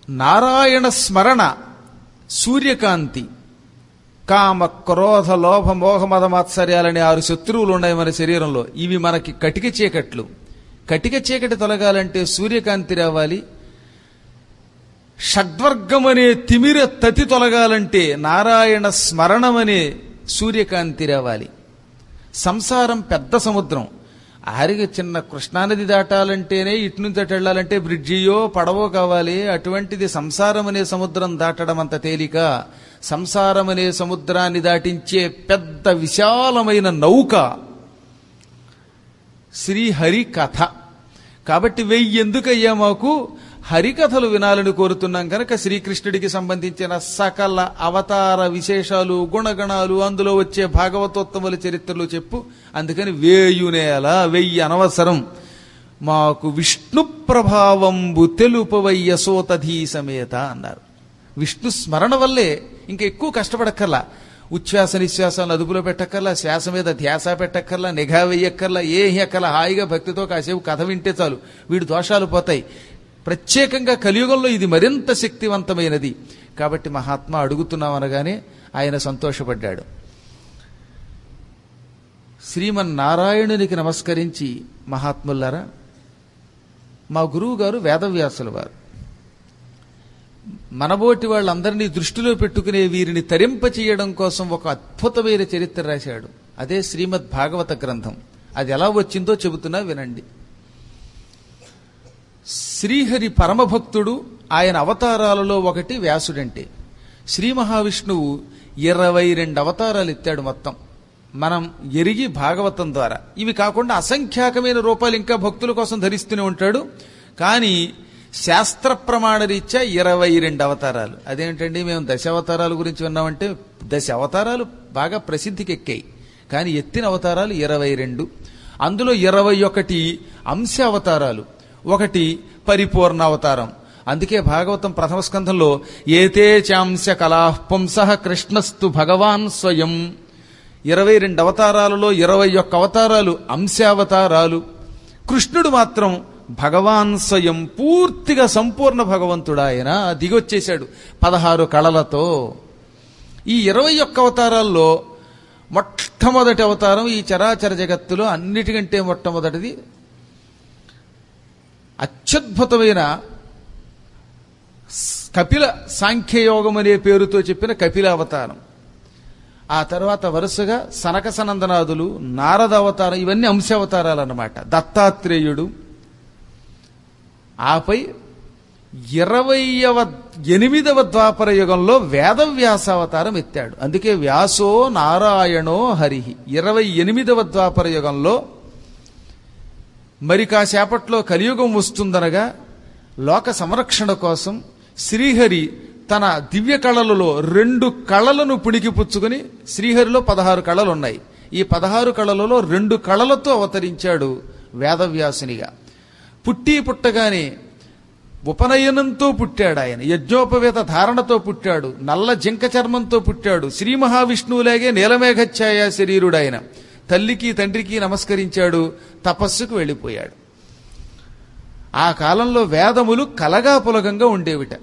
నారాయణ స్మరణ సూర్యకాంతి కామ క్రోధ లోభ మోహ మద మాత్సర్యాలనే ఆరు శత్రువులు ఉన్నాయి మన శరీరంలో ఇవి మనకి కటిక చీకట్లు కటిక చీకటి తొలగాలంటే సూర్యకాంతి రావాలి షడ్వర్గం అనే తిమిర తతి తొలగాలంటే నారాయణ స్మరణమనే సూర్యకాంతి రావాలి సంసారం పెద్ద సముద్రం ఆరిగ చిన్న కృష్ణానది దాటాలంటేనే ఇటు నుంచి అటు వెళ్ళాలంటే బ్రిడ్జియో పడవో కావాలి అటువంటిది సంసారం అనే సముద్రం దాటడం అంత తేలిక సంసారం అనే సముద్రాన్ని దాటించే పెద్ద విశాలమైన నౌక శ్రీహరి కథ కాబట్టి వెయ్యి ఎందుకయ్యా మాకు హరికథలు వినాలని కోరుతున్నాం కనుక శ్రీకృష్ణుడికి సంబంధించిన సకల అవతార విశేషాలు గుణగణాలు అందులో వచ్చే భాగవతోత్తముల చరిత్రలు చెప్పు అందుకని వేయునేల వెయ్యి అనవసరం మాకు విష్ణు ప్రభావంబు తెలుపవయ్య సోతధీ సమేత అన్నారు విష్ణు స్మరణ వల్లే ఇంకా ఎక్కువ కష్టపడక్కర్లా ఉచ్ఛ్వాస నిశ్వాసాలను అదుపులో పెట్టక్కర్లా శ్వాస మీద ధ్యాస పెట్టక్కర్లా నిఘా వెయ్యక్కర్లా ఏ అక్కర్లా హాయిగా భక్తితో కాసేపు కథ వింటే చాలు వీడి దోషాలు పోతాయి ప్రత్యేకంగా కలియుగంలో ఇది మరింత శక్తివంతమైనది కాబట్టి మహాత్మా అడుగుతున్నాం అనగానే ఆయన సంతోషపడ్డాడు శ్రీమన్నారాయణునికి నమస్కరించి మహాత్ములారా మా గురువు గారు వేదవ్యాసుల వారు మనబోటి వాళ్ళందరినీ దృష్టిలో పెట్టుకునే వీరిని తరింప చేయడం కోసం ఒక అద్భుతమైన చరిత్ర రాశాడు అదే శ్రీమద్ భాగవత గ్రంథం అది ఎలా వచ్చిందో చెబుతున్నా వినండి శ్రీహరి పరమభక్తుడు ఆయన అవతారాలలో ఒకటి వ్యాసుడంటే శ్రీ మహావిష్ణువు ఇరవై రెండు అవతారాలు ఎత్తాడు మొత్తం మనం ఎరిగి భాగవతం ద్వారా ఇవి కాకుండా అసంఖ్యాకమైన రూపాయలు ఇంకా భక్తుల కోసం ధరిస్తూనే ఉంటాడు కానీ శాస్త్ర ప్రమాణ రీత్యా ఇరవై రెండు అవతారాలు అదేంటండి మేము దశ అవతారాల గురించి విన్నామంటే దశ అవతారాలు బాగా ప్రసిద్ధికి ఎక్కాయి కానీ ఎత్తిన అవతారాలు ఇరవై రెండు అందులో ఇరవై ఒకటి అంశ అవతారాలు ఒకటి పరిపూర్ణ అవతారం అందుకే భాగవతం ప్రథమ స్కంధంలో ఏతే చాంశ కళాః పుంసః కృష్ణస్తు భగవాన్ స్వయం ఇరవై రెండు అవతారాలలో ఇరవై ఒక్క అవతారాలు అంశావతారాలు కృష్ణుడు మాత్రం భగవాన్ స్వయం పూర్తిగా సంపూర్ణ భగవంతుడు ఆయన దిగొచ్చేశాడు పదహారు కళలతో ఈ ఇరవై ఒక్క అవతారాల్లో మొట్టమొదటి అవతారం ఈ చరాచర జగత్తులో అన్నిటికంటే మొట్టమొదటిది అత్యద్భుతమైన కపిల సాంఖ్యయోగం అనే పేరుతో చెప్పిన కపిల అవతారం ఆ తర్వాత వరుసగా సనక సనందనాదులు నారద అవతారం ఇవన్నీ అంశావతారాలు అన్నమాట దత్తాత్రేయుడు ఆపై ఇరవయవ ఎనిమిదవ ద్వాపర యుగంలో వేదవ్యాస అవతారం ఎత్తాడు అందుకే వ్యాసో నారాయణో హరిహి ఇరవై ఎనిమిదవ ద్వాపర యుగంలో మరి కాసేపట్లో కలియుగం వస్తుందనగా లోక సంరక్షణ కోసం శ్రీహరి తన దివ్య కళలలో రెండు కళలను పుణికిపుచ్చుకుని శ్రీహరిలో పదహారు కళలు ఉన్నాయి ఈ పదహారు కళలలో రెండు కళలతో అవతరించాడు వేదవ్యాసునిగా పుట్టి పుట్టగానే ఉపనయనంతో పుట్టాడు ఆయన యజ్ఞోపవేత ధారణతో పుట్టాడు నల్ల జింక చర్మంతో పుట్టాడు శ్రీ మహావిష్ణువులాగే నీలమేఘఛాయ శరీరుడు ఆయన తల్లికి తండ్రికి నమస్కరించాడు తపస్సుకు వెళ్ళిపోయాడు ఆ కాలంలో వేదములు కలగా పులగంగా ఉండేవిట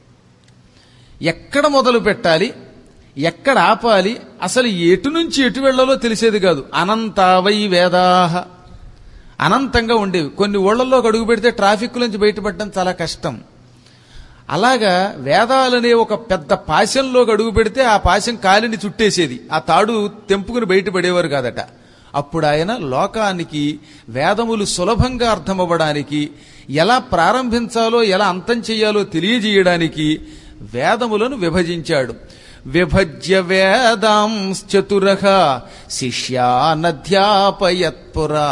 ఎక్కడ మొదలు పెట్టాలి ఎక్కడ ఆపాలి అసలు ఎటు నుంచి ఎటు వెళ్లాలో తెలిసేది కాదు అనంతావై వేదాహ అనంతంగా ఉండేవి కొన్ని ఊళ్ళల్లో అడుగు పెడితే ట్రాఫిక్ నుంచి బయటపడడం చాలా కష్టం అలాగా వేదాలనే ఒక పెద్ద పాశంలో అడుగు పెడితే ఆ పాశం కాలిని చుట్టేసేది ఆ తాడు తెంపుకుని బయటపడేవారు కాదట అప్పుడు ఆయన లోకానికి వేదములు సులభంగా అర్థమవ్వడానికి ఎలా ప్రారంభించాలో ఎలా అంతం చేయాలో తెలియజేయడానికి వేదములను విభజించాడు విభజ్య వేదాంశ్చతుర శిష్యానధ్యాపయత్పురా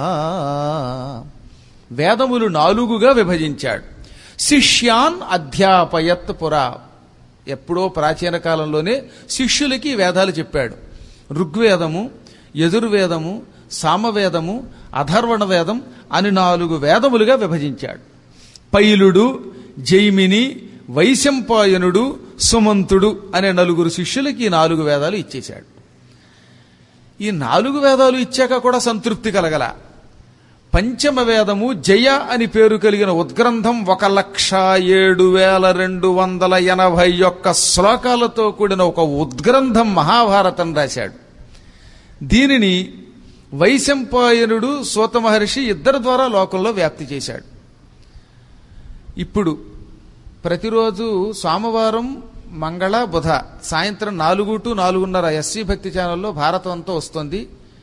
వేదములు నాలుగుగా విభజించాడు శిష్యాన్ అధ్యాపయత్ పురా ఎప్పుడో ప్రాచీన కాలంలోనే శిష్యులకి వేదాలు చెప్పాడు ఋగ్వేదము యజుర్వేదము సామవేదము అధర్వణ వేదం అని నాలుగు వేదములుగా విభజించాడు పైలుడు జైమిని వైశంపాయనుడు సుమంతుడు అనే నలుగురు శిష్యులకి ఈ నాలుగు వేదాలు ఇచ్చేశాడు ఈ నాలుగు వేదాలు ఇచ్చాక కూడా సంతృప్తి కలగల పంచమ వేదము జయ అని పేరు కలిగిన ఉద్గ్రంథం ఒక లక్ష ఏడు వేల రెండు వందల ఎనభై ఒక్క శ్లోకాలతో కూడిన ఒక ఉద్గ్రంథం మహాభారతం రాశాడు దీనిని వైశంపాయనుడు సూత మహర్షి ఇద్దరి ద్వారా లోకంలో వ్యాప్తి చేశాడు ఇప్పుడు ప్రతిరోజు సోమవారం మంగళ బుధ సాయంత్రం నాలుగు టు నాలుగున్నర ఎస్సీ భక్తి ఛానల్లో భారతం అంతా వస్తుంది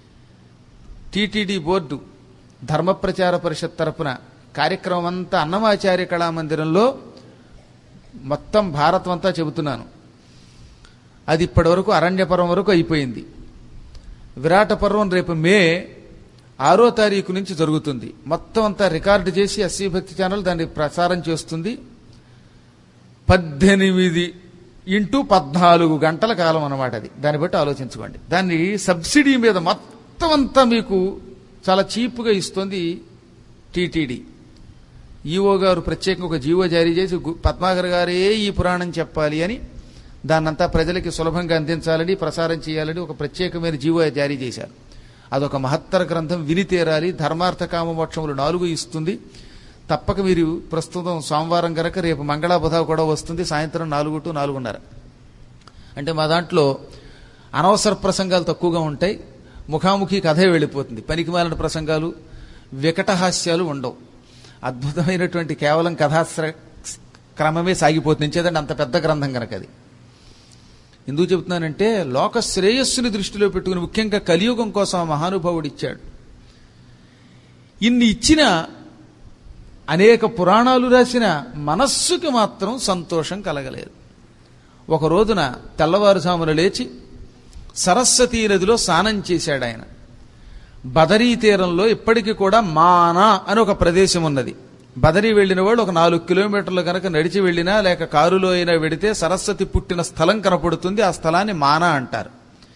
టీటీడీ బోర్డు ధర్మ ప్రచార పరిషత్ తరపున కార్యక్రమం అంతా అన్నమాచార్య కళామందిరంలో మొత్తం భారతం అంతా చెబుతున్నాను అది ఇప్పటి వరకు అరణ్యపర్వం వరకు అయిపోయింది విరాట పర్వం రేపు మే ఆరో తారీఖు నుంచి జరుగుతుంది మొత్తం అంతా రికార్డు చేసి ఎస్సీ భక్తి ఛానల్ దాన్ని ప్రసారం చేస్తుంది పద్దెనిమిది ఇంటూ పద్నాలుగు గంటల కాలం అన్నమాట అది దాన్ని బట్టి ఆలోచించుకోండి దాన్ని సబ్సిడీ మీద మొత్తం అంతా మీకు చాలా చీప్గా ఇస్తుంది టీటీడీ ఈఓ గారు ప్రత్యేకంగా ఒక జీవో జారీ చేసి గు- పద్మాకర్ గారే ఈ పురాణం చెప్పాలి అని దాన్నంతా ప్రజలకి సులభంగా అందించాలని ప్రసారం చేయాలని ఒక ప్రత్యేకమైన జీవో జారీ చేశారు అదొక మహత్తర గ్రంథం విని తీరాలి ధర్మార్థ కామ మోక్షములు నాలుగు ఇస్తుంది తప్పక మీరు ప్రస్తుతం సోమవారం గనక రేపు మంగళ బుధ కూడా వస్తుంది సాయంత్రం నాలుగు టు నాలుగున్నర అంటే మా దాంట్లో అనవసర ప్రసంగాలు తక్కువగా ఉంటాయి ముఖాముఖి కథే వెళ్ళిపోతుంది పనికిమాలిన ప్రసంగాలు వికటహాస్యాలు ఉండవు అద్భుతమైనటువంటి కేవలం కథాశ్ర క్రమమే సాగిపోతుంది ఎంచేదంటే అంత పెద్ద గ్రంథం కనుక అది ఎందుకు చెబుతున్నానంటే లోక శ్రేయస్సుని దృష్టిలో పెట్టుకుని ముఖ్యంగా కలియుగం కోసం ఆ మహానుభావుడు ఇచ్చాడు ఇన్ని ఇచ్చిన అనేక పురాణాలు రాసిన మనస్సుకి మాత్రం సంతోషం కలగలేదు ఒక రోజున తెల్లవారుజామున లేచి సరస్వతీ నదిలో స్నానం చేశాడు ఆయన బదరీ తీరంలో ఇప్పటికీ కూడా మానా అని ఒక ప్రదేశం ఉన్నది బదరీ వెళ్ళిన వాళ్ళు ఒక నాలుగు కిలోమీటర్లు కనుక నడిచి వెళ్ళినా లేక కారులో అయినా వెడితే సరస్వతి పుట్టిన స్థలం కనపడుతుంది ఆ స్థలాన్ని మానా అంటారు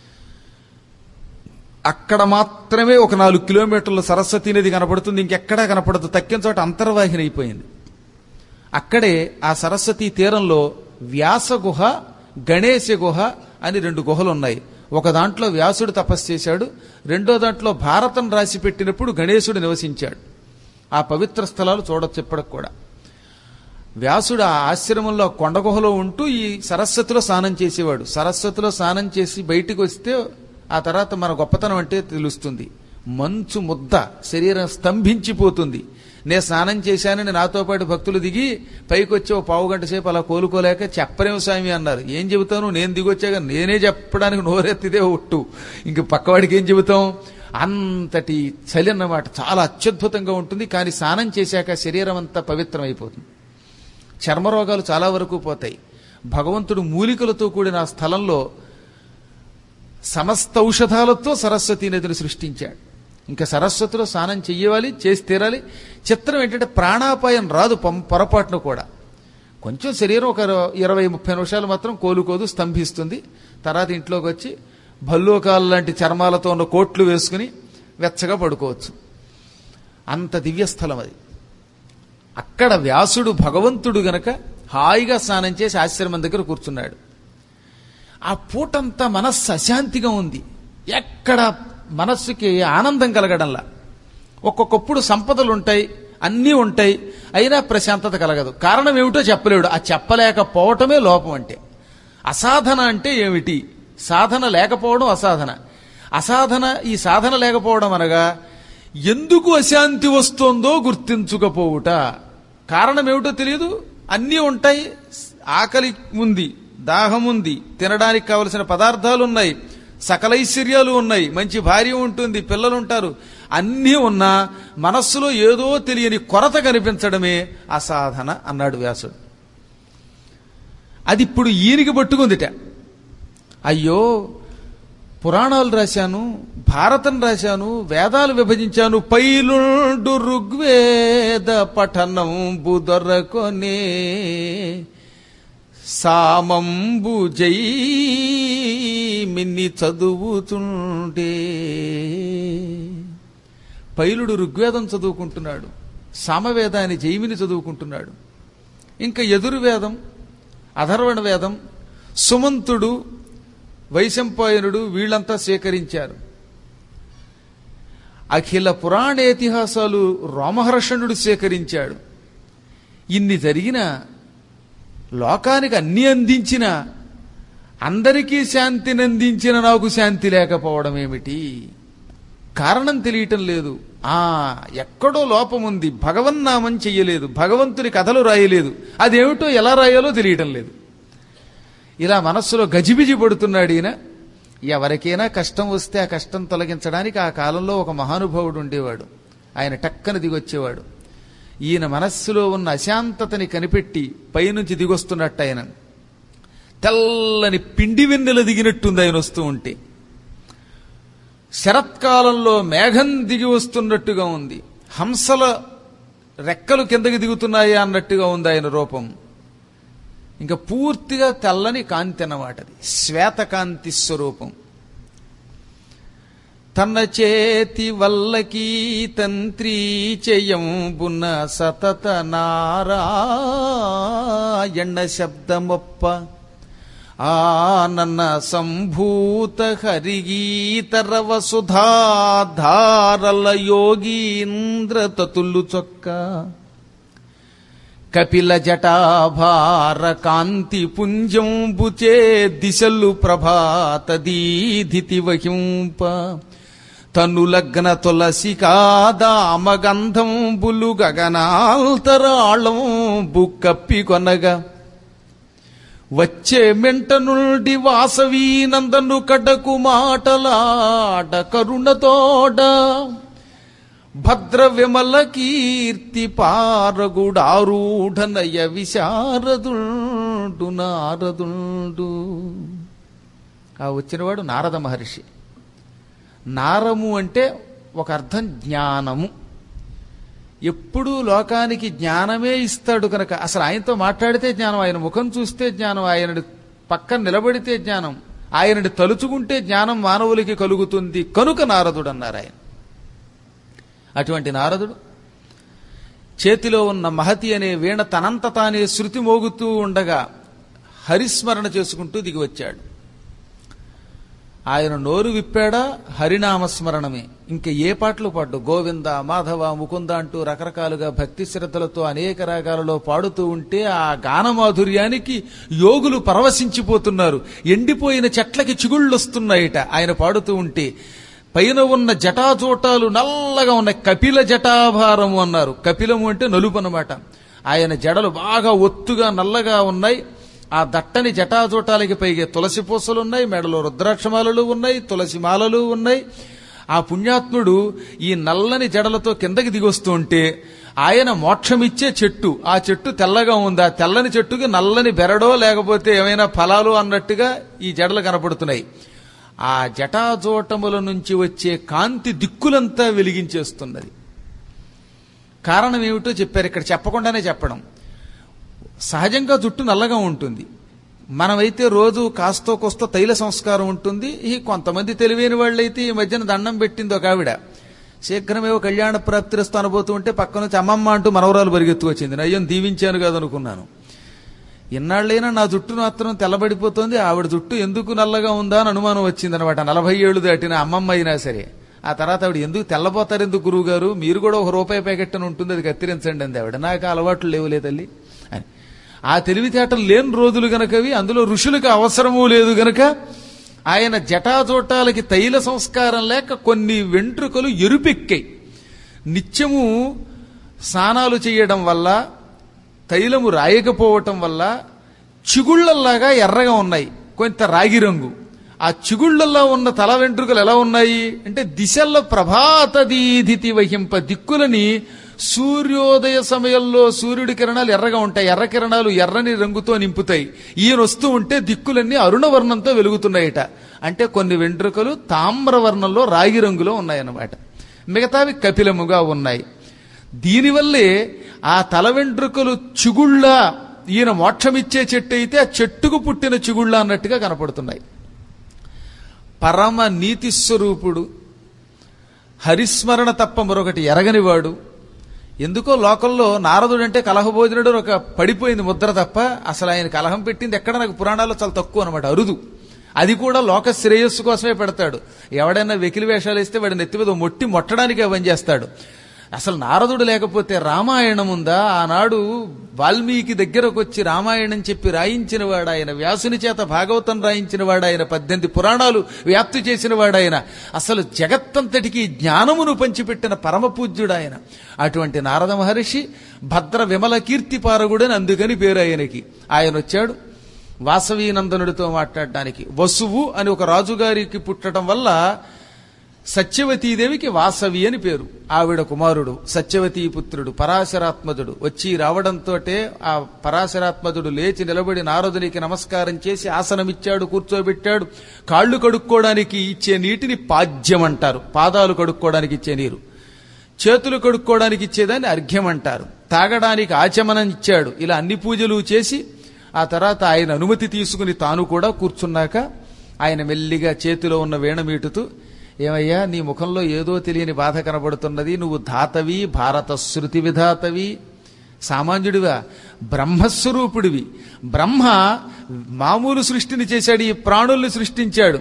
అక్కడ మాత్రమే ఒక నాలుగు కిలోమీటర్ల సరస్వతి నది కనపడుతుంది ఇంకెక్కడా కనపడదు తక్కిన చోట అంతర్వాహిని అయిపోయింది అక్కడే ఆ సరస్వతి తీరంలో వ్యాస గుహ గణేశ గుహ అని రెండు గుహలు ఉన్నాయి ఒక దాంట్లో వ్యాసుడు తపస్సు చేశాడు రెండో దాంట్లో భారతం రాసి పెట్టినప్పుడు గణేశుడు నివసించాడు ఆ పవిత్ర స్థలాలు చూడొచ్చు ఇప్పటికి కూడా వ్యాసుడు ఆ ఆశ్రమంలో కొండ గుహలో ఉంటూ ఈ సరస్వతిలో స్నానం చేసేవాడు సరస్వతిలో స్నానం చేసి బయటికి వస్తే ఆ తర్వాత మన గొప్పతనం అంటే తెలుస్తుంది మంచు ముద్ద శరీరం స్తంభించిపోతుంది నేను స్నానం చేశానని నాతో పాటు భక్తులు దిగి పైకి వచ్చి ఓ పావు గంట సేపు అలా కోలుకోలేక చెప్పరేం స్వామి అన్నారు ఏం చెబుతాను నేను దిగొచ్చాక నేనే చెప్పడానికి నోరెత్తిదే ఒట్టు ఇంక పక్కవాడికి ఏం చెబుతాం అంతటి చలి అన్నమాట చాలా అత్యద్భుతంగా ఉంటుంది కానీ స్నానం చేశాక శరీరం అంతా పవిత్రం అయిపోతుంది చర్మరోగాలు చాలా వరకు పోతాయి భగవంతుడు మూలికలతో కూడిన ఆ స్థలంలో సమస్త ఔషధాలతో సరస్వతీ నదిని సృష్టించాడు ఇంకా సరస్వతిలో స్నానం చెయ్యాలి చేసి తీరాలి చిత్రం ఏంటంటే ప్రాణాపాయం రాదు పం- పొరపాటును కూడా కొంచెం శరీరం ఒక ఇరవై ముప్పై నిమిషాలు మాత్రం కోలుకోదు స్తంభిస్తుంది తర్వాత ఇంట్లోకి వచ్చి భల్లూకాలు లాంటి చర్మాలతో ఉన్న కోట్లు వేసుకుని వెచ్చగా పడుకోవచ్చు అంత దివ్య స్థలం అది అక్కడ వ్యాసుడు భగవంతుడు గనక హాయిగా స్నానం చేసి ఆశ్రమం దగ్గర కూర్చున్నాడు ఆ పూటంతా మనస్సు అశాంతిగా ఉంది ఎక్కడ మనస్సుకి ఆనందం కలగడంలా ఒక్కొక్కప్పుడు సంపదలు ఉంటాయి అన్నీ ఉంటాయి అయినా ప్రశాంతత కలగదు కారణం ఏమిటో చెప్పలేడు ఆ చెప్పలేకపోవటమే లోపం అంటే అసాధన అంటే ఏమిటి సాధన లేకపోవడం అసాధన అసాధన ఈ సాధన లేకపోవడం అనగా ఎందుకు అశాంతి వస్తోందో గుర్తించుకపోవుట కారణం ఏమిటో తెలియదు అన్నీ ఉంటాయి ఆకలి ఉంది దాహం ఉంది తినడానికి కావలసిన పదార్థాలు ఉన్నాయి సకలైశ్వర్యాలు ఉన్నాయి మంచి భార్య ఉంటుంది పిల్లలు ఉంటారు అన్నీ ఉన్నా మనస్సులో ఏదో తెలియని కొరత కనిపించడమే అసాధన అన్నాడు వ్యాసుడు అది ఇప్పుడు ఈయనకి పట్టుకుందిట అయ్యో పురాణాలు రాశాను భారతం రాశాను వేదాలు విభజించాను పైలుండు ఋగ్వేద పఠనం బుదొరకొనే సామంబు జై మిన్ని చదువుతుండే పైలుడు ఋగ్వేదం చదువుకుంటున్నాడు సామవేదాన్ని జైమిని చదువుకుంటున్నాడు ఇంకా ఎదురువేదం అధర్వణ వేదం సుమంతుడు వైశంపాయనుడు వీళ్ళంతా స్వీకరించారు అఖిల పురాణేతిహాసాలు రామహర్షణుడు సేకరించాడు ఇన్ని జరిగిన లోకానికి అన్ని అందించిన అందరికీ శాంతిని అందించిన నాకు శాంతి లేకపోవడం ఏమిటి కారణం తెలియటం లేదు ఆ ఎక్కడో లోపం ఉంది భగవన్నామం చెయ్యలేదు భగవంతుని కథలు రాయలేదు అదేమిటో ఎలా రాయాలో తెలియటం లేదు ఇలా మనస్సులో గజిబిజి పడుతున్నాడు ఈయన ఎవరికైనా కష్టం వస్తే ఆ కష్టం తొలగించడానికి ఆ కాలంలో ఒక మహానుభావుడు ఉండేవాడు ఆయన టక్కన దిగొచ్చేవాడు ఈయన మనస్సులో ఉన్న అశాంతతని కనిపెట్టి పైనుంచి దిగొస్తున్నట్టు ఆయన తెల్లని పిండి వెన్నెల దిగినట్టుంది ఆయన వస్తూ ఉంటే శరత్కాలంలో మేఘం దిగి వస్తున్నట్టుగా ఉంది హంసల రెక్కలు కిందకి దిగుతున్నాయా అన్నట్టుగా ఉంది ఆయన రూపం ఇంకా పూర్తిగా తెల్లని కాంతి అన్నమాట అది శ్వేతకాంతి స్వరూపం తన చేతి వల్లకీ తంత్రీ చెయ్యంబున సతత నారాయణ శబ్దమొప్ప ఆనన్న సంభూత హరిగీతరవ సుధాధారల యోగీంద్ర తతులు చొక్క కపిల జటాభార కాంతి పుంజంబుచే దిశలు ప్రభాత దీధితి వహింప తనులగ్న తులసి కాదామగంధంబులు గగనాల్తరాళం బుక్కప్పి కొనగా వచ్చే మెంట నుండి వాసవీనందను కడకు మాటలాడ కరుణతోడ భద్ర విమల కీర్తి పారగుడారూఢనయ విశారదుండు నారదుండు ఆ వచ్చినవాడు నారద మహర్షి నారము అంటే ఒక అర్థం జ్ఞానము ఎప్పుడూ లోకానికి జ్ఞానమే ఇస్తాడు కనుక అసలు ఆయనతో మాట్లాడితే జ్ఞానం ఆయన ముఖం చూస్తే జ్ఞానం ఆయనడి పక్కన నిలబడితే జ్ఞానం ఆయనని తలుచుకుంటే జ్ఞానం మానవులకి కలుగుతుంది కనుక నారదుడు అన్నారు ఆయన అటువంటి నారదుడు చేతిలో ఉన్న మహతి అనే వీణ తనంత తానే శృతి మోగుతూ ఉండగా హరిస్మరణ చేసుకుంటూ దిగి వచ్చాడు ఆయన నోరు విప్పాడా హరినామస్మరణమే ఇంకా ఏ పాటలు పాడు గోవింద మాధవ ముకుంద అంటూ రకరకాలుగా భక్తి శ్రద్ధలతో అనేక రాగాలలో పాడుతూ ఉంటే ఆ గానమాధుర్యానికి యోగులు పరవశించిపోతున్నారు ఎండిపోయిన చెట్లకి చిగుళ్ళొస్తున్నాయిట ఆయన పాడుతూ ఉంటే పైన ఉన్న జటాజోటాలు నల్లగా ఉన్నాయి కపిల జటాభారము అన్నారు కపిలము అంటే నలుపు అన్నమాట ఆయన జడలు బాగా ఒత్తుగా నల్లగా ఉన్నాయి ఆ దట్టని జటాజోటాలకి పైగా తులసి పూసలు ఉన్నాయి మెడలో రుద్రాక్షమాలలు ఉన్నాయి తులసి మాలలు ఉన్నాయి ఆ పుణ్యాత్ముడు ఈ నల్లని జడలతో కిందకి దిగొస్తూ ఉంటే ఆయన మోక్షమిచ్చే చెట్టు ఆ చెట్టు తెల్లగా ఉంది ఆ తెల్లని చెట్టుకి నల్లని బెరడో లేకపోతే ఏమైనా ఫలాలు అన్నట్టుగా ఈ జడలు కనపడుతున్నాయి ఆ జటాజోటముల నుంచి వచ్చే కాంతి దిక్కులంతా వెలిగించేస్తున్నది కారణం ఏమిటో చెప్పారు ఇక్కడ చెప్పకుండానే చెప్పడం సహజంగా జుట్టు నల్లగా ఉంటుంది మనమైతే రోజు కాస్తో కోస్తో తైల సంస్కారం ఉంటుంది ఈ కొంతమంది తెలివైన వాళ్ళైతే ఈ మధ్యన దండం పెట్టింది ఒక ఆవిడ శీఘ్రమేవో కళ్యాణ ప్రాప్తిరస్తూ అనబోతూ ఉంటే పక్క నుంచి అమ్మమ్మ అంటూ మనవరాలు పరిగెత్తు వచ్చింది నయ్యం దీవించాను కాదనుకున్నాను ఇన్నాళ్ళైనా నా జుట్టు మాత్రం తెల్లబడిపోతుంది ఆవిడ జుట్టు ఎందుకు నల్లగా ఉందా అని అనుమానం వచ్చింది అనమాట నలభై ఏళ్ళు దాటిన అమ్మమ్మ అయినా సరే ఆ తర్వాత ఆవిడ ఎందుకు తెల్లబోతారు ఎందుకు గురువు గారు మీరు కూడా ఒక రూపాయి ప్యాకెట్ అని ఉంటుంది అది కత్తిరించండి అంది ఆవిడ నాకు అలవాట్లు లేవులే తల్లి అని ఆ తెలివితేటలు లేని రోజులు గనకవి అందులో ఋషులకు అవసరము లేదు గనక ఆయన జటాజోటాలకి తైల సంస్కారం లేక కొన్ని వెంట్రుకలు ఎరుపెక్కాయి నిత్యము స్నానాలు చేయడం వల్ల తైలము రాయకపోవటం వల్ల చిగుళ్లల్లాగా ఎర్రగా ఉన్నాయి కొంత రాగి రంగు ఆ చిగుళ్లల్లో ఉన్న తల వెంట్రుకలు ఎలా ఉన్నాయి అంటే దిశల్లో ప్రభాత దీధితి వహింప దిక్కులని సూర్యోదయ సమయంలో సూర్యుడి కిరణాలు ఎర్రగా ఉంటాయి ఎర్ర కిరణాలు ఎర్రని రంగుతో నింపుతాయి ఈయన వస్తూ ఉంటే దిక్కులన్నీ అరుణవర్ణంతో వెలుగుతున్నాయట అంటే కొన్ని వెంట్రుకలు తామ్రవర్ణంలో రాగి రంగులో ఉన్నాయన్నమాట మిగతావి కపిలముగా ఉన్నాయి దీనివల్లే ఆ తల వెంట్రుకలు చిగుళ్ళ ఈయన మోక్షమిచ్చే చెట్టు అయితే ఆ చెట్టుకు పుట్టిన చిగుళ్ళ అన్నట్టుగా కనపడుతున్నాయి పరమ నీతి స్వరూపుడు హరిస్మరణ తప్ప మరొకటి ఎరగనివాడు ఎందుకో లోకంలో నారదుడు అంటే కలహభోజనుడు ఒక పడిపోయింది ముద్ర తప్ప అసలు ఆయన కలహం పెట్టింది ఎక్కడ నాకు పురాణాల్లో చాలా తక్కువ అనమాట అరుదు అది కూడా లోక శ్రేయస్సు కోసమే పెడతాడు ఎవడైనా వెకిలి వేషాలు వేస్తే వాడి నెత్తి మీద మొట్టి మొట్టడానికి అవని చేస్తాడు అసలు నారదుడు లేకపోతే రామాయణం ఉందా ఆనాడు వాల్మీకి దగ్గరకు వచ్చి రామాయణం చెప్పి రాయించిన వాడాయన వ్యాసుని చేత భాగవతం రాయించిన వాడాయన పద్దెనిమిది పురాణాలు వ్యాప్తి చేసిన వాడాయన అసలు జగత్తంతటికి జ్ఞానమును పంచిపెట్టిన పరమ పూజ్యుడాయన అటువంటి నారద మహర్షి భద్ర విమల కీర్తి పారగుడని అందుకని పేరు ఆయనకి ఆయన వచ్చాడు వాసవీనందనుడితో మాట్లాడడానికి వసువు అని ఒక రాజుగారికి పుట్టడం వల్ల సత్యవతీదేవికి వాసవి అని పేరు ఆవిడ కుమారుడు సత్యవతీ పుత్రుడు పరాశరాత్మజుడు వచ్చి రావడంతో ఆ పరాశరాత్మజుడు లేచి నిలబడి నారదునికి నమస్కారం చేసి ఆసనమిచ్చాడు కూర్చోబెట్టాడు కాళ్ళు కడుక్కోవడానికి ఇచ్చే నీటిని పాద్యం అంటారు పాదాలు కడుక్కోవడానికి ఇచ్చే నీరు చేతులు కడుక్కోవడానికి ఇచ్చేదాన్ని అర్ఘ్యం అంటారు తాగడానికి ఆచమనం ఇచ్చాడు ఇలా అన్ని పూజలు చేసి ఆ తర్వాత ఆయన అనుమతి తీసుకుని తాను కూడా కూర్చున్నాక ఆయన మెల్లిగా చేతిలో ఉన్న వీణమీటుతూ ఏమయ్యా నీ ముఖంలో ఏదో తెలియని బాధ కనబడుతున్నది నువ్వు ధాతవి భారత శృతి విధాతవి సామాన్యుడివా బ్రహ్మస్వరూపుడివి బ్రహ్మ మామూలు సృష్టిని చేశాడు ఈ ప్రాణుల్ని సృష్టించాడు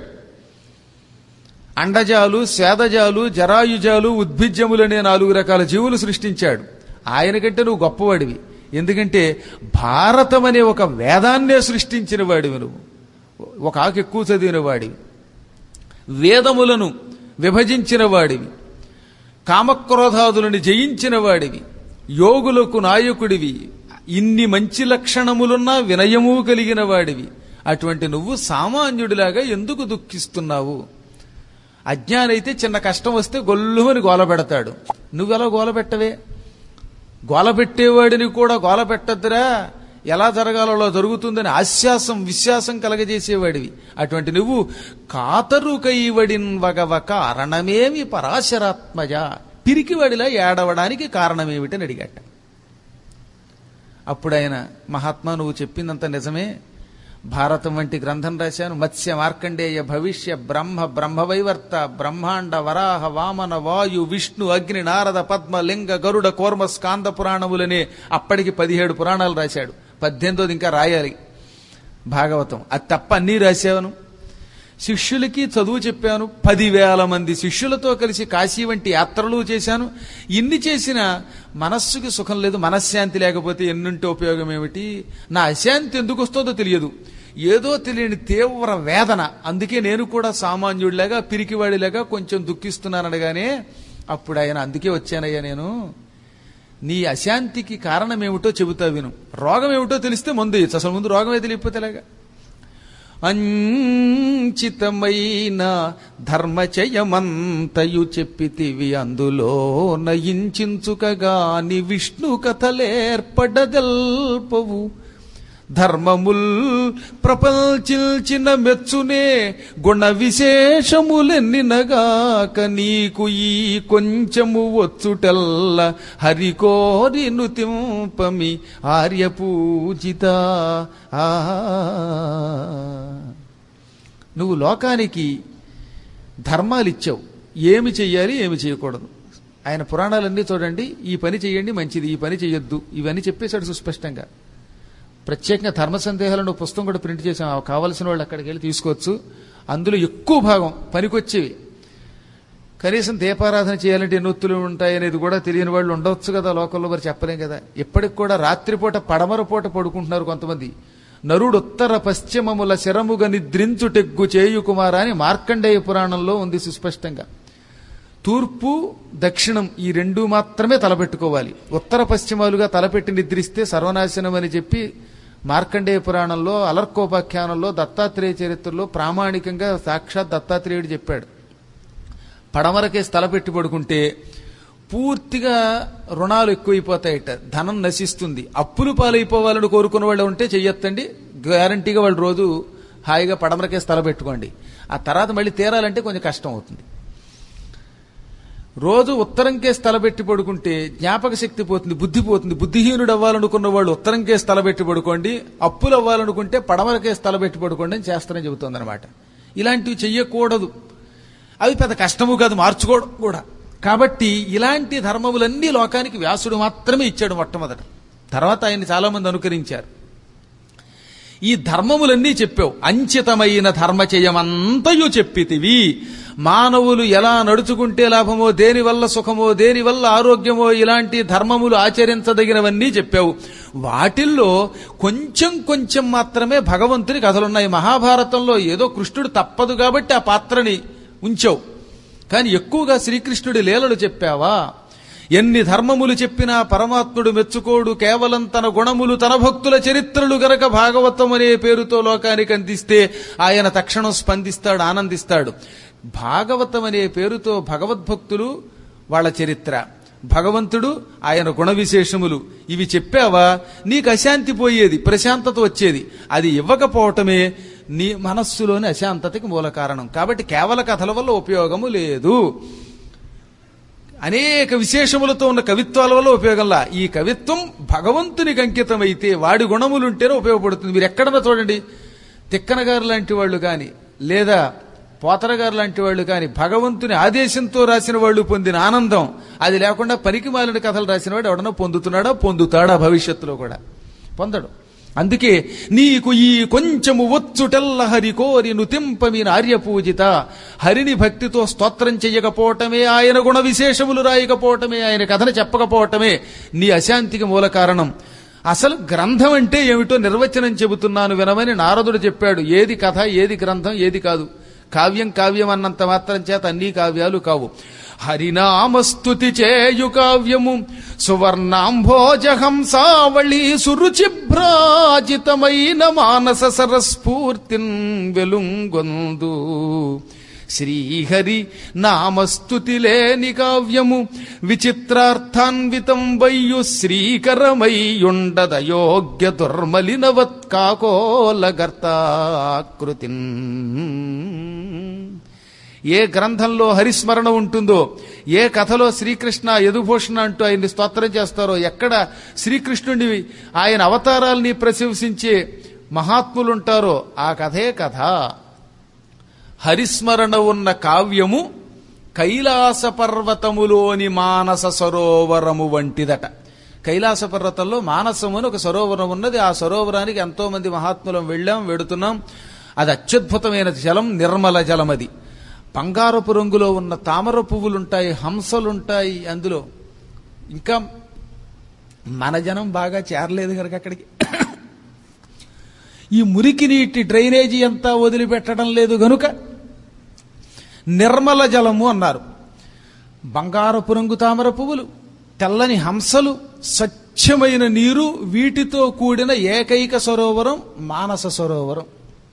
అండజాలు స్వేదజాలు జరాయుజాలు ఉద్భిజ్యములనే నాలుగు రకాల జీవులు సృష్టించాడు ఆయన కంటే నువ్వు గొప్పవాడివి ఎందుకంటే భారతం అనే ఒక వేదాన్నే సృష్టించిన వాడివి నువ్వు ఒక ఆకు ఎక్కువ చదివిన వాడివి వేదములను విభజించిన వాడివి కామక్రోధాదులను జయించిన వాడివి యోగులకు నాయకుడివి ఇన్ని మంచి లక్షణములున్నా వినయము కలిగిన వాడివి అటువంటి నువ్వు సామాన్యుడిలాగా ఎందుకు దుఃఖిస్తున్నావు అజ్ఞానైతే చిన్న కష్టం వస్తే గొల్లుమని గోల పెడతాడు నువ్వెలా గోల పెట్టవే గోల పెట్టేవాడిని కూడా గోల పెట్టద్దురా ఎలా జరగాలో జరుగుతుందని ఆశ్వాసం విశ్వాసం కలగజేసేవాడివి అటువంటి నువ్వు కాతరు కైవడిన్ వగవ కారణమేమి పరాశరాత్మజ పిరికివాడిలా ఏడవడానికి కారణమేమిటని అడిగాట అప్పుడు ఆయన మహాత్మా నువ్వు చెప్పిందంత నిజమే భారతం వంటి గ్రంథం రాశాను మత్స్య మార్కండేయ భవిష్య బ్రహ్మ బ్రహ్మవైవర్త బ్రహ్మాండ వరాహ వామన వాయు విష్ణు అగ్ని నారద పద్మ లింగ గరుడ కోర్మ స్కాంద పురాణములనే అప్పటికి పదిహేడు పురాణాలు రాశాడు పద్దెనిమిదోది ఇంకా రాయాలి భాగవతం అది తప్ప అన్నీ రాశాను శిష్యులకి చదువు చెప్పాను పదివేల మంది శిష్యులతో కలిసి కాశీ వంటి యాత్రలు చేశాను ఇన్ని చేసిన మనస్సుకి సుఖం లేదు మనశ్శాంతి లేకపోతే ఎన్నుంటే ఉపయోగం ఏమిటి నా అశాంతి ఎందుకు వస్తుందో తెలియదు ఏదో తెలియని తీవ్ర వేదన అందుకే నేను కూడా సామాన్యుడిలాగా పిరికివాడిలాగా కొంచెం దుఃఖిస్తున్నాననగానే అప్పుడు ఆయన అందుకే వచ్చానయ్యా నేను నీ అశాంతికి కారణం ఏమిటో చెబుతా విను రోగం ఏమిటో తెలిస్తే మందు ఇచ్చు అసలు ముందు రోగమే తెలియకపోతే ఎలాగా అంచితమైన ధర్మచయమంతయు చెప్పితివి అందులో నయించుకగాని విష్ణు కథలేర్పడదల్పవు ధర్మముల్ ప్రపంచిల్చిన మెచ్చునే గుణ విశేషములెన్నినగాక నీకు ఈ కొంచెము వచ్చుటల్ల హరికోరి నుతింపమి ఆర్యపూజిత ఆ నువ్వు లోకానికి ధర్మాలిచ్చావు ఏమి చెయ్యాలి ఏమి చేయకూడదు ఆయన పురాణాలన్నీ చూడండి ఈ పని చెయ్యండి మంచిది ఈ పని చెయ్యొద్దు ఇవన్నీ చెప్పేశాడు సుస్పష్టంగా ప్రత్యేకంగా ధర్మ సందేహాలను పుస్తకం కూడా ప్రింట్ చేసాం అవి కావలసిన వాళ్ళు అక్కడికి వెళ్ళి తీసుకోవచ్చు అందులో ఎక్కువ భాగం పనికొచ్చేవి కనీసం దీపారాధన చేయాలంటే ఎన్ని ఒత్తులు ఉంటాయి అనేది కూడా తెలియని వాళ్ళు ఉండవచ్చు కదా లోకల్లో మరి చెప్పలేం కదా ఇప్పటికి కూడా రాత్రిపూట పడమర పూట పడుకుంటున్నారు కొంతమంది నరుడు ఉత్తర పశ్చిమముల శరముగ నిద్రించుటెగ్గు చేయు కుమార అని మార్కండేయ పురాణంలో ఉంది సుస్పష్టంగా తూర్పు దక్షిణం ఈ రెండు మాత్రమే తలపెట్టుకోవాలి ఉత్తర పశ్చిమాలుగా తలపెట్టి నిద్రిస్తే సర్వనాశనం అని చెప్పి మార్కండేయ పురాణంలో అలర్కోపాఖ్యానంలో దత్తాత్రేయ చరిత్రలో ప్రామాణికంగా సాక్షాత్ దత్తాత్రేయుడు చెప్పాడు పడమరకేసి తలపెట్టి పడుకుంటే పూర్తిగా రుణాలు ఎక్కువైపోతాయట ధనం నశిస్తుంది అప్పులు పాలైపోవాలని కోరుకున్న వాళ్ళు ఉంటే చెయ్యొత్తండి గ్యారంటీగా వాళ్ళు రోజు హాయిగా పడమరకేసి తలపెట్టుకోండి ఆ తర్వాత మళ్ళీ తీరాలంటే కొంచెం కష్టం అవుతుంది రోజు ఉత్తరం కేసు తలబెట్టి పడుకుంటే జ్ఞాపక శక్తి పోతుంది బుద్ధి పోతుంది బుద్ధిహీనుడు అవ్వాలనుకున్న వాళ్ళు ఉత్తరం కేసు తలబెట్టి పడుకోండి అప్పులు అవ్వాలనుకుంటే పడమర కేసు తలబెట్టి పడుకోండి అని చేస్తానని చెబుతోంది అనమాట ఇలాంటివి చెయ్యకూడదు అవి పెద్ద కష్టము కాదు మార్చుకోవడం కూడా కాబట్టి ఇలాంటి ధర్మములన్నీ లోకానికి వ్యాసుడు మాత్రమే ఇచ్చాడు మొట్టమొదట తర్వాత ఆయన చాలా మంది అనుకరించారు ఈ ధర్మములన్నీ చెప్పావు అంచితమైన ధర్మచయమంతయు చెప్పితివి మానవులు ఎలా నడుచుకుంటే లాభమో దేనివల్ల సుఖమో దేనివల్ల ఆరోగ్యమో ఇలాంటి ధర్మములు ఆచరించదగినవన్నీ చెప్పావు వాటిల్లో కొంచెం కొంచెం మాత్రమే భగవంతుని కథలున్నాయి మహాభారతంలో ఏదో కృష్ణుడు తప్పదు కాబట్టి ఆ పాత్రని ఉంచావు కానీ ఎక్కువగా శ్రీకృష్ణుడి లీలలు చెప్పావా ఎన్ని ధర్మములు చెప్పినా పరమాత్ముడు మెచ్చుకోడు కేవలం తన గుణములు తన భక్తుల చరిత్రలు గనక భాగవతం అనే పేరుతో లోకానికి అందిస్తే ఆయన తక్షణం స్పందిస్తాడు ఆనందిస్తాడు భాగవతం అనే పేరుతో భగవద్భక్తులు వాళ్ళ చరిత్ర భగవంతుడు ఆయన గుణ విశేషములు ఇవి చెప్పావా నీకు అశాంతి పోయేది ప్రశాంతత వచ్చేది అది ఇవ్వకపోవటమే నీ మనస్సులోని అశాంతతకి మూల కారణం కాబట్టి కేవల కథల వల్ల ఉపయోగము లేదు అనేక విశేషములతో ఉన్న కవిత్వాల వల్ల ఉపయోగంలా ఈ కవిత్వం భగవంతునికి అంకితమైతే వాడి గుణములుంటేనే ఉపయోగపడుతుంది మీరు ఎక్కడన్నా చూడండి తిక్కన గారు లాంటి వాళ్ళు కానీ లేదా పోతర గారు లాంటి వాళ్ళు కానీ భగవంతుని ఆదేశంతో రాసిన వాళ్ళు పొందిన ఆనందం అది లేకుండా పనికి మాలిన కథలు రాసిన వాడు ఎవడన్నా పొందుతున్నాడా పొందుతాడా భవిష్యత్తులో కూడా పొందడు అందుకే నీకు ఈ కొంచెము వచ్చుటెల్ల హరి కోరి నుతింపమీన ఆర్యపూజిత హరిని భక్తితో స్తోత్రం చెయ్యకపోవటమే ఆయన గుణ విశేషములు రాయకపోవటమే ఆయన కథను చెప్పకపోవటమే నీ అశాంతికి మూల కారణం అసలు గ్రంథం అంటే ఏమిటో నిర్వచనం చెబుతున్నాను వినమని నారదుడు చెప్పాడు ఏది కథ ఏది గ్రంథం ఏది కాదు కావ్యం కావ్యం అన్నంత మాత్రం చేత అన్ని కావ్యాలు కావు హరినామస్తుతి చేయు కావ్యము సువర్ణాంభోజహంసావళి సురుచిభ్రాజితమైన మానస సరస్ఫూర్తిన్ వెలుంగొందు శ్రీహరి నామస్తుతి లేని కావ్యము విచిత్రార్థాన్వితం వయ్యు శ్రీకరమయ్యుండదయోగ్య దుర్మలినవత్ కాకోలగర్తాకృతిన్ ఏ గ్రంథంలో హరిస్మరణ ఉంటుందో ఏ కథలో శ్రీకృష్ణ యదుభూషణ అంటూ ఆయన్ని స్తోత్రం చేస్తారో ఎక్కడ శ్రీకృష్ణుని ఆయన అవతారాల్ని ప్రశంసించే మహాత్ములుంటారో ఆ కథే కథ హరిస్మరణ ఉన్న కావ్యము కైలాస పర్వతములోని మానస సరోవరము వంటిదట కైలాస పర్వతంలో మానసము అని ఒక సరోవరం ఉన్నది ఆ సరోవరానికి ఎంతో మంది మహాత్ములం వెళ్ళాం వెడుతున్నాం అది అత్యద్భుతమైన జలం నిర్మల జలం అది బంగారపు రంగులో ఉన్న తామర పువ్వులుంటాయి హంసలుంటాయి అందులో ఇంకా మన జనం బాగా చేరలేదు కనుక అక్కడికి ఈ మురికి నీటి డ్రైనేజీ అంతా వదిలిపెట్టడం లేదు గనుక నిర్మల జలము అన్నారు బంగారపు రంగు తామర పువ్వులు తెల్లని హంసలు స్వచ్ఛమైన నీరు వీటితో కూడిన ఏకైక సరోవరం మానస సరోవరం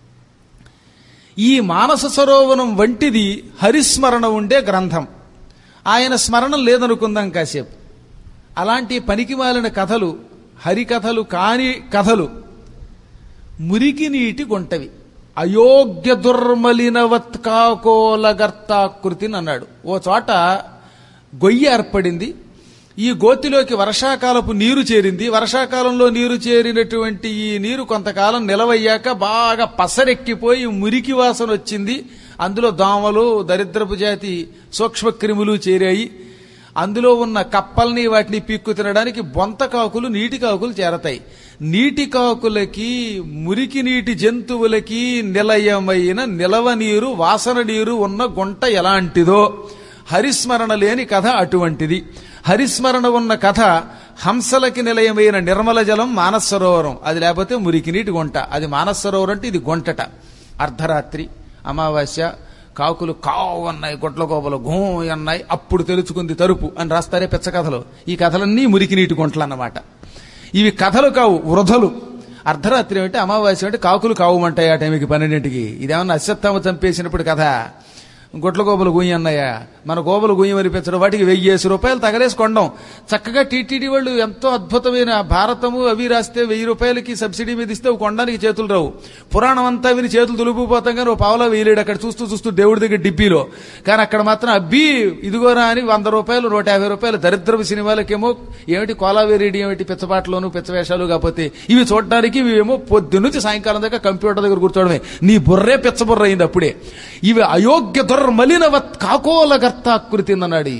ఈ మానస సరోవరం వంటిది హరిస్మరణ ఉండే గ్రంథం ఆయన స్మరణం లేదనుకుందాం కాసేపు అలాంటి పనికిమాలిన కథలు హరికథలు కాని కథలు మురికి నీటి గుంటవి అయోగ్య దుర్మలినవత్ కాకోలగర్తాకృతిని అన్నాడు ఓ చోట గొయ్యి ఏర్పడింది ఈ గోతిలోకి వర్షాకాలపు నీరు చేరింది వర్షాకాలంలో నీరు చేరినటువంటి ఈ నీరు కొంతకాలం నిలవయ్యాక బాగా పసరెక్కిపోయి మురికి వాసన వచ్చింది అందులో దోమలు దరిద్రపు జాతి సూక్ష్మ క్రిములు చేరాయి అందులో ఉన్న కప్పల్ని వాటిని పీక్కు తినడానికి బొంత కాకులు నీటి కాకులు చేరతాయి నీటి కాకులకి మురికి నీటి జంతువులకి నిలయమైన నిలవ నీరు వాసన నీరు ఉన్న గుంట ఎలాంటిదో హరిస్మరణ లేని కథ అటువంటిది హరిస్మరణ ఉన్న కథ హంసలకి నిలయమైన నిర్మల జలం మానసరోవరం అది లేకపోతే మురికి నీటి గుంట అది మానసరోవరం అంటే ఇది గుంటట అర్ధరాత్రి అమావాస్య కాకులు కావు అన్నాయి గొడ్ల గోపలు గో అన్నాయి అప్పుడు తెలుసుకుంది తరుపు అని రాస్తారే పెచ్చ కథలు ఈ కథలన్నీ మురికి నీటి గుంటలు అన్నమాట ఇవి కథలు కావు వృధలు అర్ధరాత్రి అంటే అమావాస్య అంటే కాకులు కావుమంటాయి ఆ టైంకి పన్నెండింటికి ఇదేమన్నా అశ్వత్థామ చంపేసినప్పుడు కథ గొట్ల గోపలు గుయ్యి అన్నయ్య మన గోపలు గుయ్యి మరిపించడం వాటికి వెయ్యేసి రూపాయలు తగలేసి కొండం చక్కగా టీటీడీ వాళ్ళు ఎంతో అద్భుతమైన భారతము అవి రాస్తే వెయ్యి రూపాయలకి సబ్సిడీ మీద ఇస్తే అవి కొనడానికి చేతులు రావు పురాణం అంతా విని చేతులు తులుపుపోతాం కానీ ఓ పావలా వేయలేడు అక్కడ చూస్తూ చూస్తూ దేవుడి దగ్గర డిబ్బీలో కానీ అక్కడ మాత్రం అబ్బి ఇదిగోరా అని వంద రూపాయలు నూట యాభై రూపాయలు దరిద్రపు సినిమాలకేమో ఏమిటి కోలావేరేడి ఏమిటి పిచ్చపాటలోను పిచ్చవేషాలు కాకపోతే ఇవి చూడడానికి ఇవేమో పొద్దు నుంచి సాయంకాలం దాకా కంప్యూటర్ దగ్గర కూర్చోవడమే నీ బుర్రే పిచ్చబుర్ర అయింది అప్పుడే ఇవి అయోగ్య దుర్మలినవత్ కాకోలగర్తాకృతి అన్నాడు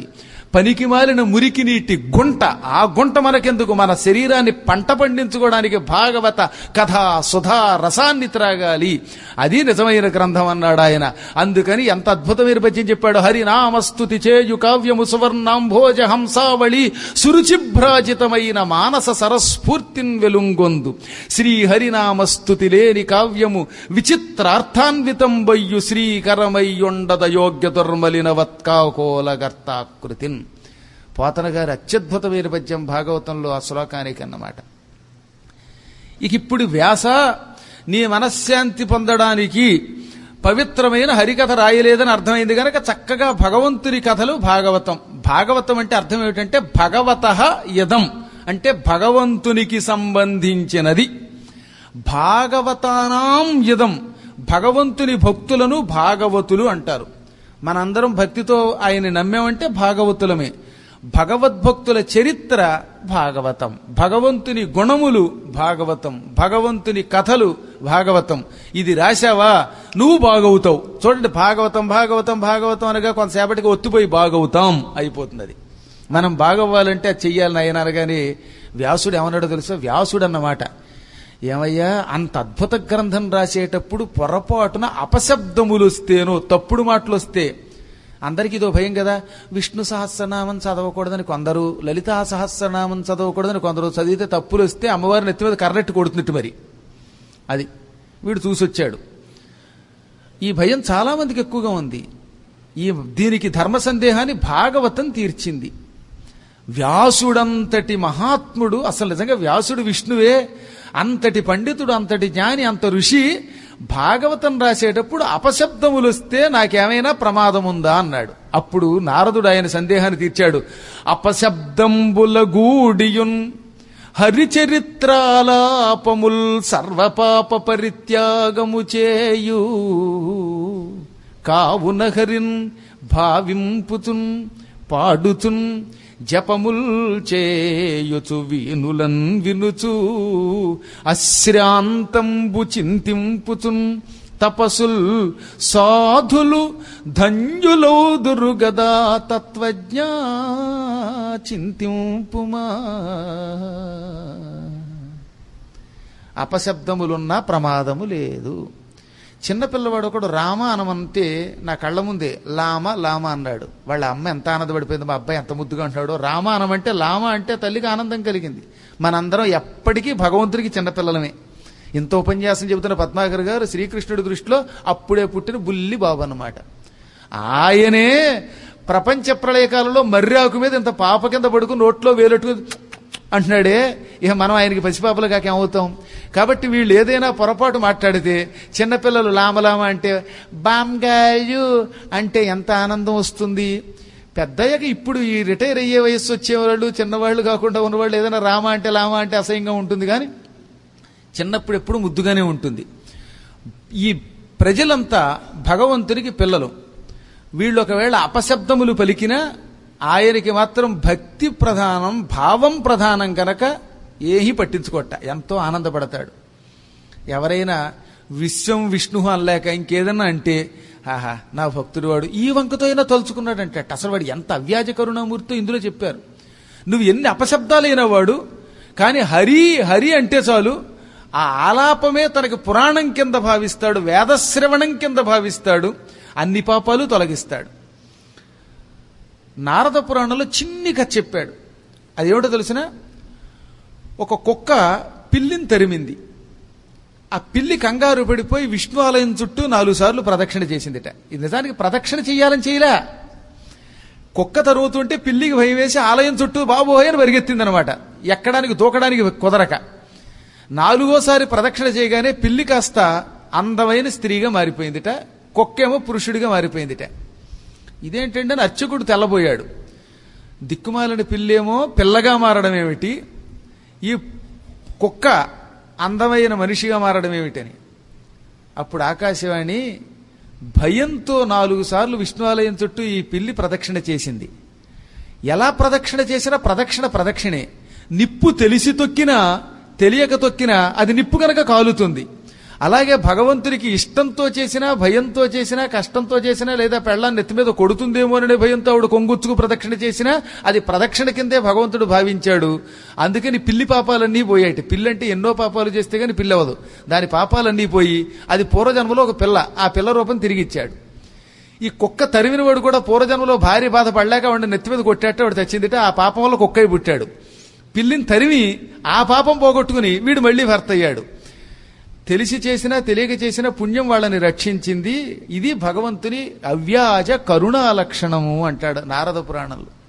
పనికి మాలిన మురికి నీటి గుంట ఆ గుంట మనకెందుకు మన శరీరాన్ని పంట పండించుకోవడానికి భాగవత కథ సుధా రసాన్ని త్రాగాలి అది నిజమైన గ్రంథం అన్నాడు ఆయన అందుకని ఎంత అద్భుతమైన పద్యం చెప్పాడు హరినామస్తుతి చేయు కావ్యము సువర్ణాంభోజ హంసావళి సురుచిభ్రాజితమైన మానస సరస్ఫూర్తిన్ వెలుంగొందు శ్రీ హరినామస్తుతి లేని కావ్యము విచిత్రార్థాన్వితం వయ్యు శ్రీకరమయ్యుండద యోగ్య దుర్మలినవత్కాకోలగర్తాకృతిన్ పోతన గారి అత్యద్భుతమైన పద్యం భాగవతంలో ఆ శ్లోకానికి అన్నమాట ఇక ఇప్పుడు వ్యాస నీ మనశ్శాంతి పొందడానికి పవిత్రమైన హరికథ రాయలేదని అర్థమైంది కనుక చక్కగా భగవంతుని కథలు భాగవతం భాగవతం అంటే అర్థం ఏమిటంటే భగవత యదం అంటే భగవంతునికి సంబంధించినది భాగవతానాం యదం భగవంతుని భక్తులను భాగవతులు అంటారు మనందరం భక్తితో ఆయన నమ్మామంటే భాగవతులమే భగవద్భక్తుల చరిత్ర భాగవతం భగవంతుని గుణములు భాగవతం భగవంతుని కథలు భాగవతం ఇది రాశావా నువ్వు బాగవుతావు చూడండి భాగవతం భాగవతం భాగవతం అనగా కొంతసేపటికి ఒత్తిపోయి బాగవుతాం అయిపోతుంది అది మనం బాగవ్వాలంటే అది చెయ్యాలని ఆయన అనగానే వ్యాసుడు ఏమన్నాడో తెలుసా వ్యాసుడు అన్నమాట ఏమయ్యా అంత అద్భుత గ్రంథం రాసేటప్పుడు పొరపాటున అపశబ్దములు వస్తేనో తప్పుడు మాటలు వస్తే అందరికీ ఇదో భయం కదా విష్ణు సహస్రనామం చదవకూడదని కొందరు లలితా సహస్రనామం చదవకూడదని కొందరు చదివితే తప్పులు వస్తే అమ్మవారి నెత్తి మీద కర్రెట్టు కొడుతున్నట్టు మరి అది వీడు చూసొచ్చాడు ఈ భయం చాలా మందికి ఎక్కువగా ఉంది ఈ దీనికి ధర్మ సందేహాన్ని భాగవతం తీర్చింది వ్యాసుడంతటి మహాత్ముడు అసలు నిజంగా వ్యాసుడు విష్ణువే అంతటి పండితుడు అంతటి జ్ఞాని అంత ఋషి భాగవతం రాసేటప్పుడు అపశబ్దములు వస్తే నాకేమైనా ప్రమాదం ఉందా అన్నాడు అప్పుడు నారదుడు ఆయన సందేహాన్ని తీర్చాడు అపశబ్దంబుల గూడియున్ హరిచరిత్రాలాపముల్ సర్వపాప పరిత్యాగము చేయు కావున హరిన్ భావింపుతున్ పాడుతున్ జపముల్ చేయుచు వీనులన్ వినుచు అశ్రాంతంబు చింతింపుచున్ తపసుల్ సాధులు ధన్యులౌదురు గదా తత్వజ్ఞా చింతింపుమా అపశబ్దములున్నా ప్రమాదము లేదు చిన్నపిల్లవాడు ఒకడు రామ అనమంటే నా కళ్ళ ముందే లామ లామ అన్నాడు వాళ్ళ అమ్మ ఎంత ఆనందపడిపోయింది మా అబ్బాయి ఎంత ముద్దుగా అంటున్నాడు రామ అనమంటే లామ అంటే తల్లికి ఆనందం కలిగింది మనందరం ఎప్పటికీ భగవంతుడికి చిన్నపిల్లలమే ఇంత ఉపన్యాసం చెబుతున్న పద్మాకర్ గారు శ్రీకృష్ణుడి దృష్టిలో అప్పుడే పుట్టిన బుల్లి బాబు అన్నమాట ఆయనే ప్రపంచ ప్రళయకాలంలో మర్రాకు మీద ఇంత పాప కింద పడుకుని నోట్లో వేలెట్టు అంటున్నాడే ఇక మనం ఆయనకి పసిపాపలు కాకేమవుతాం కాబట్టి వీళ్ళు ఏదైనా పొరపాటు మాట్లాడితే చిన్నపిల్లలు లామలామ అంటే బామ్గాయు అంటే ఎంత ఆనందం వస్తుంది పెద్దయ్యాక ఇప్పుడు ఈ రిటైర్ అయ్యే వయస్సు వచ్చేవాళ్ళు చిన్నవాళ్ళు కాకుండా ఉన్నవాళ్ళు ఏదైనా రామ అంటే లామ అంటే అసహ్యంగా ఉంటుంది కానీ చిన్నప్పుడు ఎప్పుడు ముద్దుగానే ఉంటుంది ఈ ప్రజలంతా భగవంతునికి పిల్లలు వీళ్ళు ఒకవేళ అపశబ్దములు పలికినా ఆయనకి మాత్రం భక్తి ప్రధానం భావం ప్రధానం కనుక ఏహీ పట్టించుకోట ఎంతో ఆనందపడతాడు ఎవరైనా విశ్వం విష్ణు అనలేక ఇంకేదన్నా అంటే ఆహా నా భక్తుడు వాడు ఈ వంకతో అయినా తలుచుకున్నాడంటే అసలు వాడు ఎంత అవ్యాజ కరుణామూర్తితో ఇందులో చెప్పారు నువ్వు ఎన్ని అపశబ్దాలైన వాడు కానీ హరి హరి అంటే చాలు ఆ ఆలాపమే తనకి పురాణం కింద భావిస్తాడు వేదశ్రవణం కింద భావిస్తాడు అన్ని పాపాలు తొలగిస్తాడు నారద పురాణంలో చిన్ని కథ చెప్పాడు అదేమిటో తెలిసిన ఒక కుక్క పిల్లిని తరిమింది ఆ పిల్లి కంగారు పడిపోయి విష్ణు ఆలయం చుట్టూ నాలుగు సార్లు ప్రదక్షిణ చేసిందిట ఇది నిజానికి ప్రదక్షిణ చేయాలని చేయలే కుక్క తరుగుతుంటే పిల్లికి భయం వేసి ఆలయం చుట్టూ బాబోయ్ అని పరిగెత్తిందనమాట ఎక్కడానికి దూకడానికి కుదరక నాలుగోసారి ప్రదక్షిణ చేయగానే పిల్లి కాస్త అందమైన స్త్రీగా మారిపోయిందిట కుక్కేమో పురుషుడిగా మారిపోయిందిట ఇదేంటంటే అని అర్చకుడు తెల్లబోయాడు దిక్కుమాలిన పిల్లేమో పిల్లగా మారడం ఏమిటి ఈ కుక్క అందమైన మనిషిగా మారడం ఏమిటని అప్పుడు ఆకాశవాణి భయంతో నాలుగు సార్లు విష్ణువాలయం చుట్టూ ఈ పిల్లి ప్రదక్షిణ చేసింది ఎలా ప్రదక్షిణ చేసినా ప్రదక్షిణ ప్రదక్షిణే నిప్పు తెలిసి తొక్కినా తెలియక తొక్కినా అది నిప్పు కనుక కాలుతుంది అలాగే భగవంతుడికి ఇష్టంతో చేసినా భయంతో చేసినా కష్టంతో చేసినా లేదా పెళ్ళాన్ని నెత్తి మీద కొడుతుందేమో అనే భయంతో ఆవిడ కొంగుచ్చుకు ప్రదక్షిణ చేసినా అది ప్రదక్షిణ కిందే భగవంతుడు భావించాడు అందుకని పిల్లి పాపాలన్నీ పోయాయి పిల్లి అంటే ఎన్నో పాపాలు చేస్తే గాని పిల్లి అవ్వదు దాని పాపాలన్నీ పోయి అది పూర్వజన్మలో ఒక పిల్ల ఆ పిల్ల రూపం తిరిగి ఇచ్చాడు ఈ కుక్క తరిమిన వాడు కూడా పూర్వజన్మలో భార్య బాధ పడలేక వాడిని నెత్తి మీద కొట్టాట వాడు తెచ్చిందిట ఆ పాపం వల్ల కుక్కై పుట్టాడు పిల్లిని తరిమి ఆ పాపం పోగొట్టుకుని వీడు మళ్ళీ భర్త అయ్యాడు తెలిసి చేసినా తెలియక చేసిన పుణ్యం వాళ్ళని రక్షించింది ఇది భగవంతుని అవ్యాజ కరుణా లక్షణము అంటాడు నారద పురాణంలో